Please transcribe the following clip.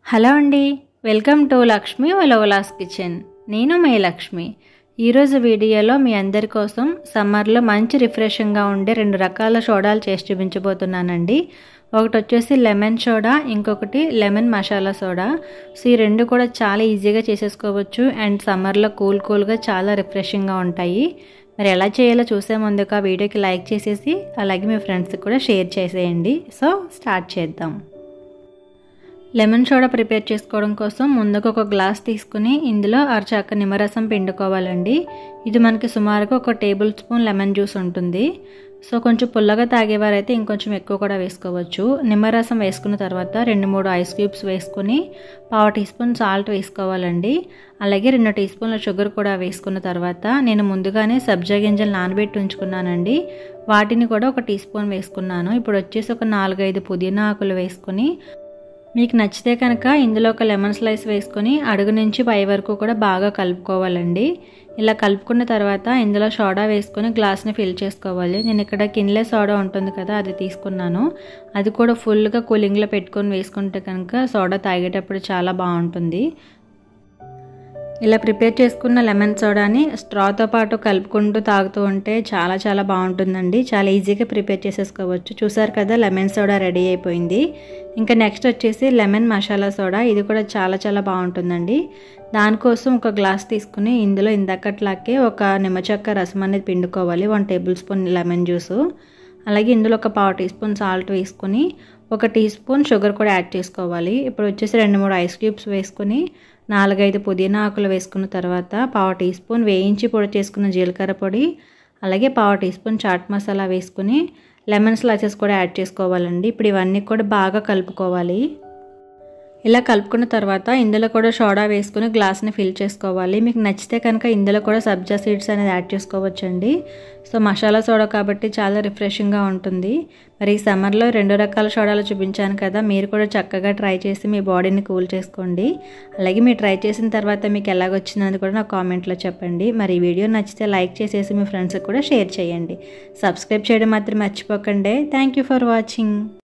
hello అండి welcome to Lakshmi Valavala's kitchen నేను మే లక్ష్మి ఈరోజు వీడియోలో మీ అందరి కోసం సమ్మర్లో మంచి రిఫ్రెషింగ్గా ఉండే రెండు రకాల సోడాలు చేసి చూపించబోతున్నానండి ఒకటి వచ్చేసి లెమన్ సోడా ఇంకొకటి లెమన్ మసాలా సోడా సో ఈ రెండు కూడా చాలా ఈజీగా చేసేసుకోవచ్చు అండ్ సమ్మర్లో కూల్ కూల్గా చాలా రిఫ్రెషింగ్గా ఉంటాయి మరి ఎలా చేయాలో చూసే ముందుగా వీడియోకి లైక్ చేసేసి అలాగే మీ ఫ్రెండ్స్కి కూడా షేర్ చేసేయండి సో స్టార్ట్ చేద్దాం లెమన్ సోడా ప్రిపేర్ చేసుకోవడం కోసం ముందుగా ఒక గ్లాస్ తీసుకుని ఇందులో అరచాక నిమ్మరసం పిండుకోవాలండి ఇది మనకి సుమారుగా ఒక టేబుల్ స్పూన్ లెమన్ జ్యూస్ ఉంటుంది సో కొంచెం పుల్లగా తాగేవారైతే ఇంకొంచెం ఎక్కువ కూడా వేసుకోవచ్చు నిమ్మరసం వేసుకున్న తర్వాత రెండు మూడు ఐస్ క్యూబ్స్ వేసుకుని పావు టీ స్పూన్ సాల్ట్ వేసుకోవాలండి అలాగే రెండు టీ స్పూన్ల షుగర్ కూడా వేసుకున్న తర్వాత నేను ముందుగానే సబ్జా గింజలు నానబెట్టి ఉంచుకున్నానండి వాటిని కూడా ఒక టీ స్పూన్ వేసుకున్నాను ఇప్పుడు వచ్చేసి ఒక నాలుగైదు పుదీనా ఆకులు వేసుకుని మీకు నచ్చితే కనుక ఇందులో ఒక లెమన్ స్లైస్ వేసుకొని అడుగు నుంచి పై వరకు కూడా బాగా కలుపుకోవాలండి ఇలా కలుపుకున్న తర్వాత ఇందులో సోడా వేసుకొని గ్లాస్ని ఫిల్ చేసుకోవాలి నేను ఇక్కడ కిన్లే సోడా ఉంటుంది కదా అది తీసుకున్నాను అది కూడా ఫుల్గా కూలింగ్లో పెట్టుకొని వేసుకుంటే కనుక సోడా తాగేటప్పుడు చాలా బాగుంటుంది ఇలా ప్రిపేర్ చేసుకున్న లెమన్ సోడాని స్ట్రాతో పాటు కలుపుకుంటూ తాగుతూ ఉంటే చాలా చాలా బాగుంటుందండి చాలా ఈజీగా ప్రిపేర్ చేసేసుకోవచ్చు చూసారు కదా లెమన్ సోడా రెడీ అయిపోయింది ఇంకా నెక్స్ట్ వచ్చేసి లెమన్ మసాలా సోడా ఇది కూడా చాలా చాలా బాగుంటుందండి దానికోసం ఒక గ్లాస్ తీసుకుని ఇందులో ఇందాకట్లాగే ఒక నిమ్మచక్క రసం అనేది పిండుకోవాలి one tablespoon lemon juice అలాగే ఇందులో ఒక పావు టీ స్పూన్ సాల్ట్ వేసుకొని ఒక టీ స్పూన్ షుగర్ కూడా యాడ్ చేసుకోవాలి ఇప్పుడు వచ్చేసి రెండు మూడు ఐస్ క్యూబ్స్ వేసుకొని నాలుగైదు పుదీనా ఆకులు వేసుకున్న తర్వాత పావు టీ స్పూన్ వేయించి పొడి చేసుకున్న జీలకర్ర పొడి అలాగే పావు టీ స్పూన్ చాట్ మసాలా వేసుకుని లెమన్ స్లైసెస్ కూడా యాడ్ చేసుకోవాలండి ఇప్పుడు ఇవన్నీ కూడా బాగా కలుపుకోవాలి ఇలా కలుపుకున్న తర్వాత ఇందులో కూడా సోడా వేసుకుని గ్లాస్ని ఫిల్ చేసుకోవాలి మీకు నచ్చితే కనుక ఇందులో కూడా సబ్జా సీడ్స్ అనేది యాడ్ చేసుకోవచ్చండి సో మసాలా సోడా కాబట్టి చాలా రిఫ్రెషింగ్గా ఉంటుంది మరి ఈ సమ్మర్లో రెండు రకాల సోడాలు చూపించాను కదా మీరు కూడా చక్కగా ట్రై చేసి మీ బాడీని కూల్ చేసుకోండి అలాగే మీరు ట్రై చేసిన తర్వాత మీకు ఎలాగొచ్చిందని కూడా నాకు కామెంట్లో చెప్పండి మరి ఈ వీడియో నచ్చితే లైక్ చేసేసి మీ ఫ్రెండ్స్కి కూడా షేర్ చేయండి సబ్స్క్రైబ్ చేయడం మాత్రం మర్చిపోకండి థ్యాంక్ యూ ఫర్ వాచింగ్